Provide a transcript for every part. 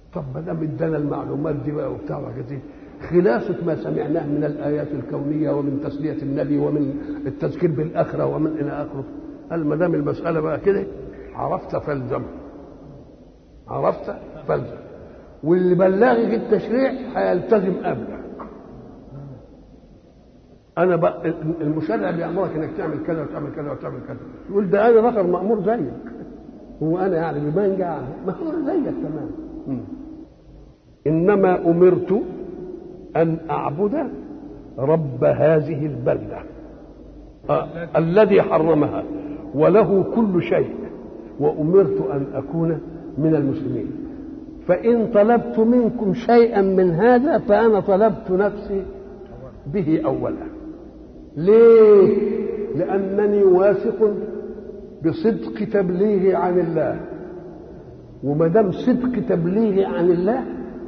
طب ما دام ادانا المعلومات دي بقى وبتاع وحاجات دي خلاصة ما سمعناه من الآيات الكونية ومن تسلية النبي ومن التذكير بالآخرة ومن إلى آخره قال ما دام المسألة بقى كده عرفت فالزم عرفت فالزم واللي بلغك التشريع هيلتزم قبلك انا بقى المشرع بيامرك انك تعمل كذا وتعمل كذا وتعمل كذا يقول ده انا بشر مامور زيك هو انا يعني بمانجا مامور زيك تمام انما امرت ان اعبد رب هذه البلده آه. الذي حرمها وله كل شيء وامرت ان اكون من المسلمين فان طلبت منكم شيئا من هذا فانا طلبت نفسي به اولا ليه لانني واثق بصدق تبليغي عن الله وما دام صدق تبليغي عن الله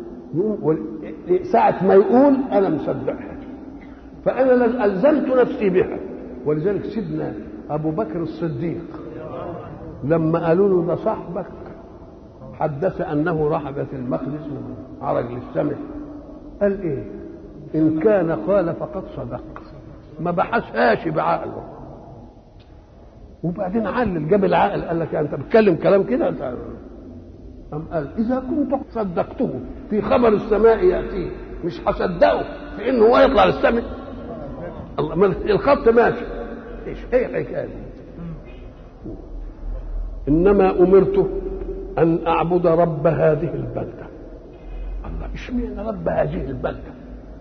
ساعة ما يقول أنا مصدقها فأنا ألزمت نفسي بها ولذلك سيدنا أبو بكر الصديق لما قالوا له ده صاحبك حدث أنه راح بيت المقدس وعرج للسمع قال إيه إن كان قال فقد صدق ما بحثهاش بعقله وبعدين علل جاب العقل قال لك انت بتتكلم كلام كده انت أم قال إذا كنت صدقته في خبر السماء يأتيه مش هصدقه في إنه هو يطلع للسماء الله الخط ماشي إيش هي الحكاية إنما أمرت أن أعبد رب هذه البلدة الله اشمعنى رب هذه البلدة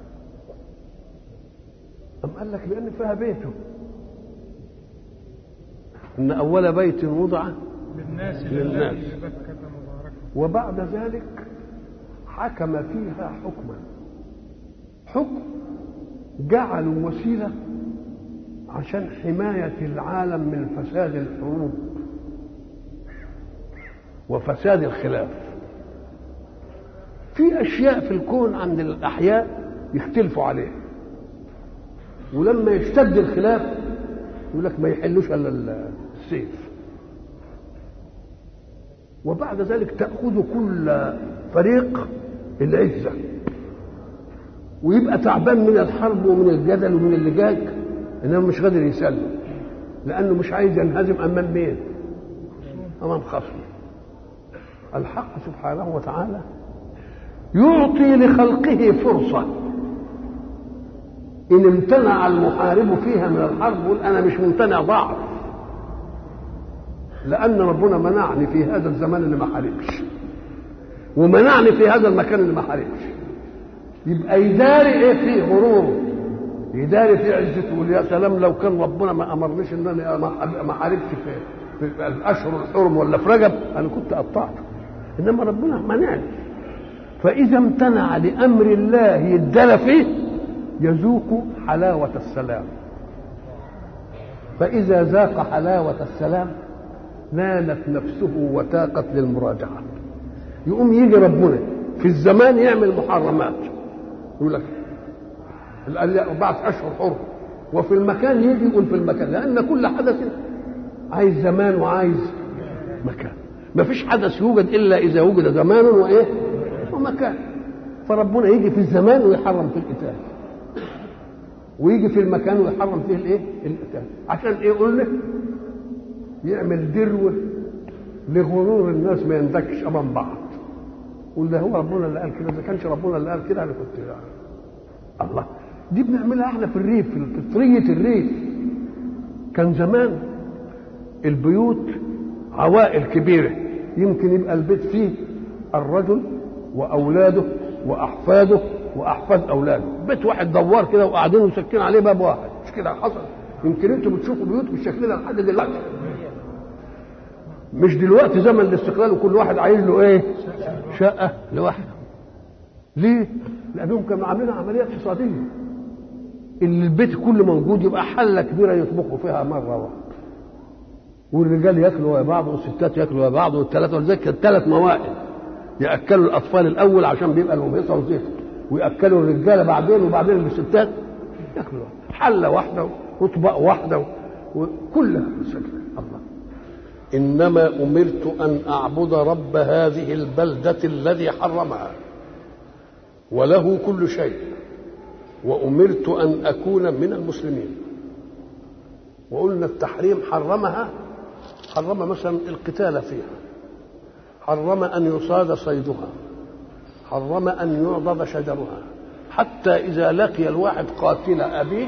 أم قال لك لأن فيها بيته إن أول بيت وضع للناس للناس. لله بكة مباركة وبعد ذلك حكم فيها حكما حكم جعلوا وسيله عشان حمايه العالم من فساد الحروب وفساد الخلاف في اشياء في الكون عند الاحياء يختلفوا عليها ولما يشتد الخلاف يقول لك ما يحلوش الا السيف وبعد ذلك تأخذ كل فريق العزة ويبقى تعبان من الحرب ومن الجدل ومن اللجاج انما مش قادر يسلم لانه مش عايز ينهزم امام مين؟ امام خصمه الحق سبحانه وتعالى يعطي لخلقه فرصة إن امتنع المحارب فيها من الحرب يقول أنا مش ممتنع ضعف لأن ربنا منعني في هذا الزمان اللي ما حاربش ومنعني في هذا المكان اللي ما حاربش يبقى يداري ايه فيه غروره يداري في عزته يقول يا سلام لو كان ربنا ما امرنيش ان انا ما ما حاربش في, في الاشهر الحرم ولا في رجب انا كنت قطعته انما ربنا منعني فاذا امتنع لامر الله يدل فيه يذوق حلاوه السلام فاذا ذاق حلاوه السلام نالت نفسه وتاقت للمراجعه يقوم يجي ربنا في الزمان يعمل محرمات يقول لك بعد اشهر حر وفي المكان يجي يقول في المكان لان كل حدث عايز زمان وعايز مكان ما فيش حدث يوجد الا اذا وجد زمان وايه ومكان فربنا يجي في الزمان ويحرم في القتال ويجي في المكان ويحرم فيه الايه القتال عشان ايه قلنا يعمل دروه لغرور الناس ما يندكش امام بعض قول ده هو ربنا اللي قال كده اذا كانش ربنا اللي قال كده انا كنت يعني. الله دي بنعملها احنا في الريف في فطريه الريف كان زمان البيوت عوائل كبيره يمكن يبقى البيت فيه الرجل واولاده واحفاده واحفاد اولاده بيت واحد دوار كده وقاعدين وساكتين عليه باب واحد مش كده حصل يمكن انتوا بتشوفوا بيوت بالشكل ده لحد دلوقتي مش دلوقتي زمن الاستقلال وكل واحد عايز له ايه شقه لوحده ليه لانهم كانوا عاملين عمليه اقتصاديه اللي البيت كله موجود يبقى حله كبيره يطبخوا فيها مره واحده والرجال ياكلوا ويا بعض والستات ياكلوا ويا بعض والثلاثه ولذلك كانت ثلاث موائد ياكلوا الاطفال الاول عشان بيبقى لهم هيصه وزيت وياكلوا الرجاله بعدين وبعدين الستات ياكلوا حله واحده وطبق واحده وكلها بالشكل الله إنما أمرت أن أعبد رب هذه البلدة الذي حرمها وله كل شيء وأمرت أن أكون من المسلمين وقلنا التحريم حرمها حرم مثلا القتال فيها حرم أن يصاد صيدها حرم أن يعضد شجرها حتى إذا لقي الواحد قاتل أبيه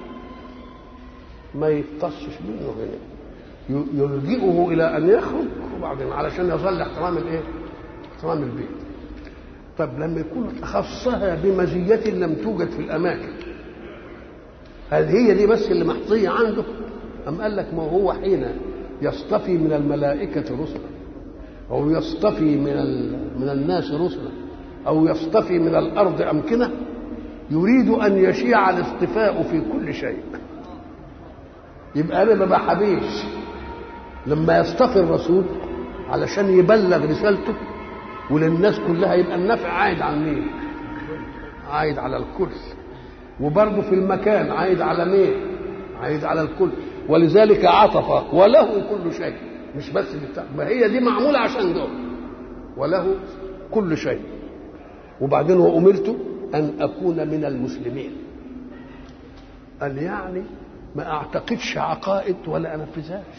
ما يقتصش منه هنا يلجئه إلى أن يخرج وبعدين علشان يظل احترام الإيه؟ احترام البيت طب لما يكون خصها بمزية لم توجد في الأماكن هل هي دي بس اللي محظية عنده أم قال لك ما هو حين يصطفي من الملائكة رسلا أو يصطفي من من الناس رسلا أو يصطفي من الأرض أمكنة يريد أن يشيع الاصطفاء في كل شيء يبقى أنا ما بحبيش لما يصطفي الرسول علشان يبلغ رسالته وللناس كلها يبقى النفع عايد على مين؟ عايد على الكل وبرضه في المكان عايد على مين؟ عايد على الكل ولذلك عطف وله كل شيء مش بس بتاع ما هي دي معموله عشان دول وله كل شيء وبعدين وامرت ان اكون من المسلمين قال يعني ما اعتقدش عقائد ولا انفذهاش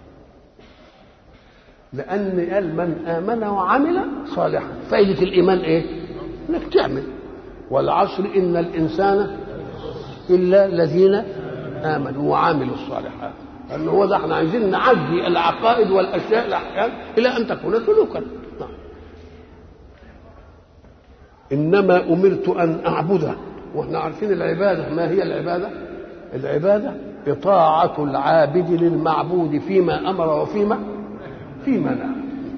لان قال من امن وعمل صالحا فائده الايمان ايه انك تعمل والعصر ان الانسان الا الذين امنوا وعملوا الصالحات لان هو ده احنا عايزين نعدي العقائد والاشياء الاحكام الى ان تكون سلوكا نعم. انما امرت ان اعبده واحنا عارفين العباده ما هي العباده العباده اطاعه العابد للمعبود فيما امر وفيما فيما نهى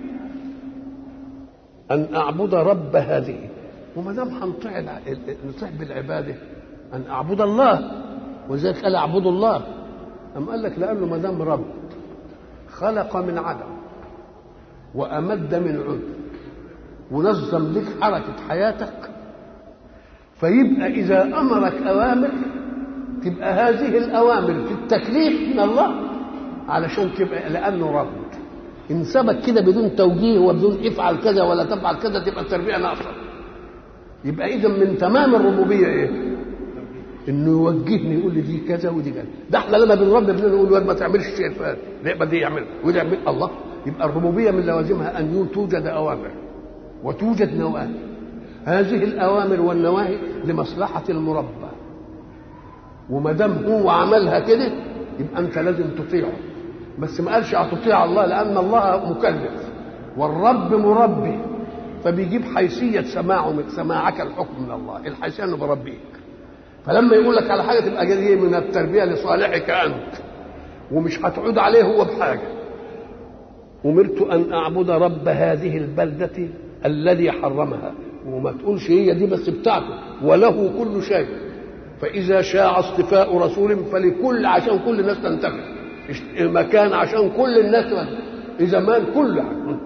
ان اعبد رب هذه وما دام هنطيع نطيع بالعباده ان اعبد الله ولذلك قال اعبدوا الله أم قال لك لأنه ما دام رب خلق من عدم وأمد من عد ونظم لك حركة حياتك فيبقى إذا أمرك أوامر تبقى هذه الأوامر في التكليف من الله علشان تبقى لأنه رب إن سبك كده بدون توجيه وبدون افعل كذا ولا تفعل كذا تبقى التربية ناقصة يبقى إذا من تمام الربوبية إيه؟ انه يوجهني يقول لي دي كذا ودي كذا ده احنا لما بنربي ابننا نقول الواد ما تعملش الشيء الفلاني يبقى دي يعمل وده يعمل الله يبقى الربوبيه من لوازمها ان توجد اوامر وتوجد نواهي هذه الاوامر والنواهي لمصلحه المربى وما دام هو عملها كده يبقى انت لازم تطيعه بس ما قالش اطيع الله لان الله مكلف والرب مربي فبيجيب حيثيه سماعه سماعك الحكم من الله الحيثيه انه بربيك فلما يقول لك على حاجه تبقى جايه من التربيه لصالحك انت ومش هتعود عليه هو بحاجه امرت ان اعبد رب هذه البلده الذي حرمها وما تقولش هي دي بس بتاعته وله كل شيء فاذا شاع اصطفاء رسول فلكل عشان كل الناس تنتفع مكان عشان كل الناس زمان كل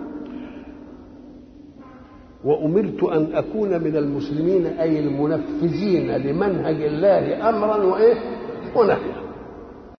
وأمرت أن أكون من المسلمين أي المنفذين لمنهج الله أمرا وإيه ونهيا